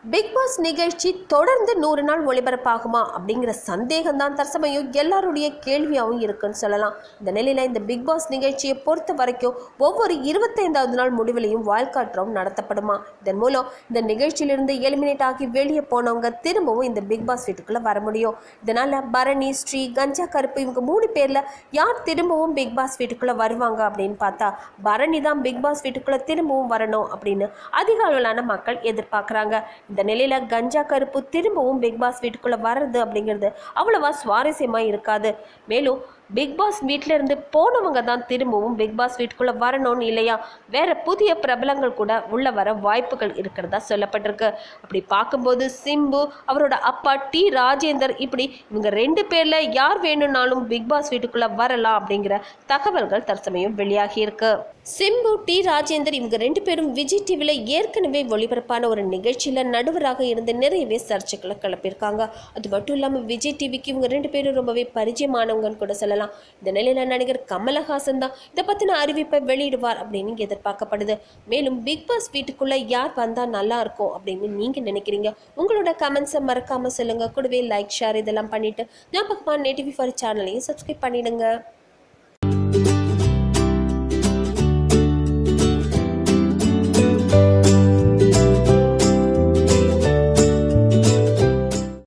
big pass நிகழ்ச்சி தொடர்ந்து நூறு நாள் ஒளிபரப்பாகுமா அப்படிங்கிற சந்தேகம் தான் தற்சமயம் எல்லாருடைய கேள்வியாகவும் இருக்குன்னு சொல்லலாம் இந்த நிலையில் இந்த பிக் பாஸ் நிகழ்ச்சியை பொறுத்த வரைக்கும் ஒவ்வொரு இருபத்தைந்தாவது நாள் முடிவிலையும் வால்காட்டுறோம் நடத்தப்படுமா இதன் மூலம் இந்த நிகழ்ச்சியிலிருந்து எலிமினேட் ஆகி வெளியே போனவங்க திரும்பவும் இந்த பிக் பாஸ் வீட்டுக்குள்ளே வர முடியும் இதனால் பரணி ஸ்ரீ கஞ்சா கருப்பு இவங்க மூணு பேரில் யார் திரும்பவும் பிக் பாஸ் வீட்டுக்குள்ளே வருவாங்க அப்படின்னு பார்த்தா பரணி தான் பிக் பாஸ் வீட்டுக்குள்ளே திரும்பவும் வரணும் அப்படின்னு அதிக அளவிலான மக்கள் எதிர்பார்க்குறாங்க இந்த நிலையில் கஞ்சா கருப்பு திரும்பவும் பிக் பாஸ் வீட்டுக்குள்ளே வர்றது அப்படிங்கிறது அவ்வளவா சுவாரஸ்யமாக இருக்காது மேலும் பிக் பாஸ் வீட்டில இருந்து போனவங்க தான் திரும்பவும் பிக் பாஸ் வீட்டுக்குள்ளே வரணும்னு இல்லையா வேற புதிய பிரபலங்கள் கூட உள்ள வர வாய்ப்புகள் இருக்கிறதா சொல்லப்பட்டிருக்கு அப்படி பார்க்கும்போது சிம்பு அவரோட அப்பா டி ராஜேந்தர் இப்படி இவங்க ரெண்டு பேர்ல யார் வேணும்னாலும் பிக் பாஸ் வீட்டுக்குள்ள வரலாம் அப்படிங்கிற தகவல்கள் தற்சமயம் வெளியாகி இருக்கு சிம்பு டி ராஜேந்தர் இவங்க ரெண்டு பேரும் விஜய் டிவியில் ஏற்கனவே ஒளிபரப்பான ஒரு நிகழ்ச்சியில் நடுவராக இருந்து நிறையவே சர்ச்சைகளை கிளப்பியிருக்காங்க அது மட்டும் இல்லாமல் விஜய் டிவிக்கு இவங்க ரெண்டு பேரும் ரொம்பவே பரிச்சயமானவங்கன்னு கூட சொல்லலாம் இந்த நிலையில் நடிகர் கமலஹாசன் தான் இதை பற்றின அறிவிப்பை வெளியிடுவார் அப்படின்னு எதிர்பார்க்கப்படுது மேலும் பிக் பாஸ் வீட்டுக்குள்ளே யார் வந்தால் நல்லா இருக்கும் அப்படின்னு நீங்கள் நினைக்கிறீங்க உங்களோட கமெண்ட்ஸை மறக்காமல் சொல்லுங்கள் கூடவே லைக் ஷேர் இதெல்லாம் பண்ணிவிட்டு ஞாபகமாக நேட்டிவி ஃபார் சேனலையும் சப்ஸ்கிரைப் பண்ணிடுங்க